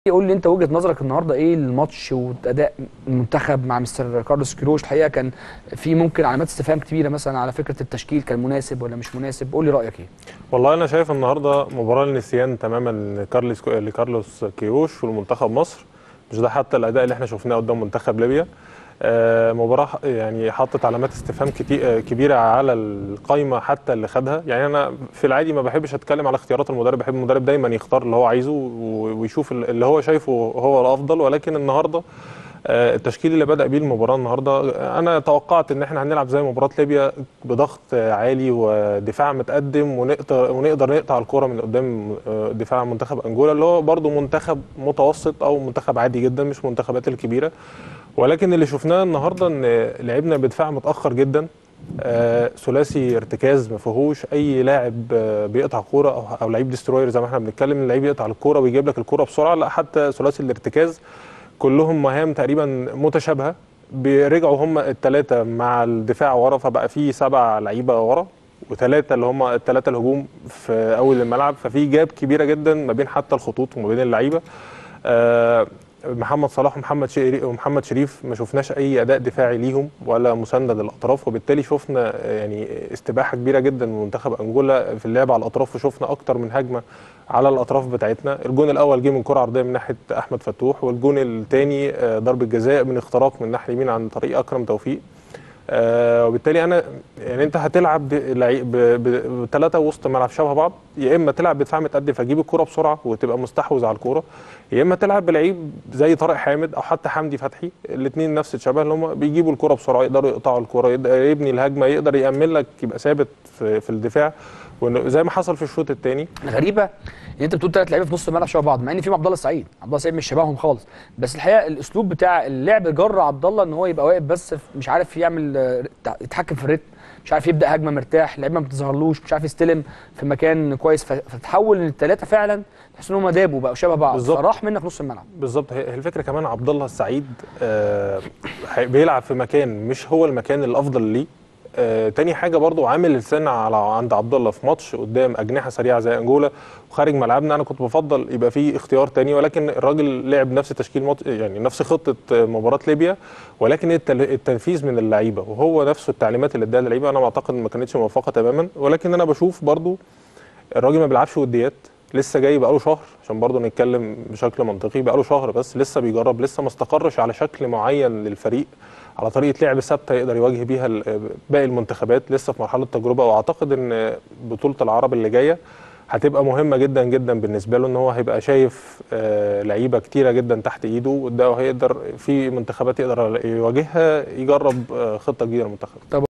قول لي انت وجهه نظرك النهارده ايه الماتش واداء المنتخب مع مستر كارلوس كيروش الحقيقه كان في ممكن علامات استفهام كبيره مثلا على فكره التشكيل كان مناسب ولا مش مناسب قول لي رايك ايه والله انا شايف النهارده مباراه للنسيان تماما لكارلوس لكارلوس كيروش والمنتخب مصر مش ده حتى الاداء اللي احنا شفناه قدام منتخب ليبيا آه، مباراه يعني حطت علامات استفهام كتي- آه، كبيره على القايمه حتى اللي خدها يعني انا في العادي ما بحبش اتكلم على اختيارات المدرب بحب المدرب دايما يختار اللي هو عايزه و- ويشوف اللي هو شايفه هو الافضل ولكن النهارده آه، التشكيل اللي بدا بيه المباراه النهارده آه، انا توقعت ان احنا هنلعب زي مباراه ليبيا بضغط آه، عالي ودفاع متقدم ونقدر ونقدر نقطع الكره من قدام آه، دفاع منتخب انجولا اللي هو برده منتخب متوسط او منتخب عادي جدا مش المنتخبات الكبيره ولكن اللي شفناه النهارده ان لعبنا بدفاع متاخر جدا آه، ثلاثي ارتكاز ما فيهوش اي لاعب آه، بيقطع كوره او او لعيب ديستروير زي ما احنا بنتكلم اللعيب يقطع الكوره ويجيب لك الكوره بسرعه لا حتى ثلاثي الارتكاز كلهم مهام تقريبا متشابهه بيرجعوا هم الثلاثه مع الدفاع ورا فبقى في سبع لعيبه ورا وثلاثه اللي هم الثلاثه الهجوم في اول الملعب ففي جاب كبيره جدا ما بين حتى الخطوط وما بين اللعيبه آه، محمد صلاح ومحمد شريف ومحمد شريف ما شفناش اي اداء دفاعي ليهم ولا مساند للاطراف وبالتالي شفنا يعني استباحه كبيره جدا من منتخب انجولا في اللعب على الاطراف وشفنا اكتر من هجمه على الاطراف بتاعتنا الجون الاول جه من كره عرضيه من ناحيه احمد فتوح والجون الثاني ضربه جزاء من اختراق من الناحيه اليمين عن طريق اكرم توفيق آه وبالتالي انا يعني انت هتلعب بثلاثه وسط ملعب شبه بعض يا اما تلعب بدفاع متقدم فتجيب الكوره بسرعه وتبقى مستحوذ على الكوره يا اما تلعب بلعيب زي طارق حامد او حتى حمدي فتحي الاثنين نفس الشبه اللي هم بيجيبوا الكوره بسرعه يقدروا يقطعوا الكوره يقدر يبني الهجمه يقدر يامن لك يبقى ثابت في, في الدفاع وزي ما حصل في الشوط الثاني غريبه ان انت بتقول ثلاث لعيبه في نص الملعب شبه بعض مع ان فيهم عبد الله السعيد عبد الله السعيد مش شبههم خالص بس الحقيقه الاسلوب بتاع اللعب جر عبد الله ان هو يبقى واقف بس مش عارف يعمل آه، يتحكم في الريتم مش عارف يبدا هجمه مرتاح اللعيبه ما بتظهرلوش مش عارف يستلم في مكان كويس ف- فتحول ان الثلاثه فعلا تحس ان هم دابوا بقوا شبه بعض بالظبط. فراح منك نص الملعب بالظبط هي هي الفكره كمان عبد الله السعيد آه هي- بيلعب في مكان مش هو المكان الافضل ليه آه تاني حاجه برضو عامل لسان على عند عبد الله في ماتش قدام اجنحه سريعه زي انجولا وخارج ملعبنا انا كنت بفضل يبقى في اختيار تاني ولكن الراجل لعب نفس تشكيل مط... يعني نفس خطه آه، مباراه ليبيا ولكن التل... التنفيذ من اللعيبه وهو نفسه التعليمات اللي اداها اللعيبه انا بعتقد ما كانتش موفقه تماما ولكن انا بشوف برضو الراجل ما بيلعبش وديات لسه جاي بقاله شهر عشان برضه نتكلم بشكل منطقي بقاله شهر بس لسه بيجرب لسه ما استقرش على شكل معين للفريق على طريقه لعب ثابته يقدر يواجه بيها ال- باقي المنتخبات لسه في مرحله تجربه واعتقد ان بطوله العرب اللي جايه هتبقى مهمه جدا جدا بالنسبه له ان هو هيبقى شايف آه، لعيبه كتيره جدا تحت ايده وده هيقدر في منتخبات يقدر يواجهها يجرب آه، خطه جديده للمنتخب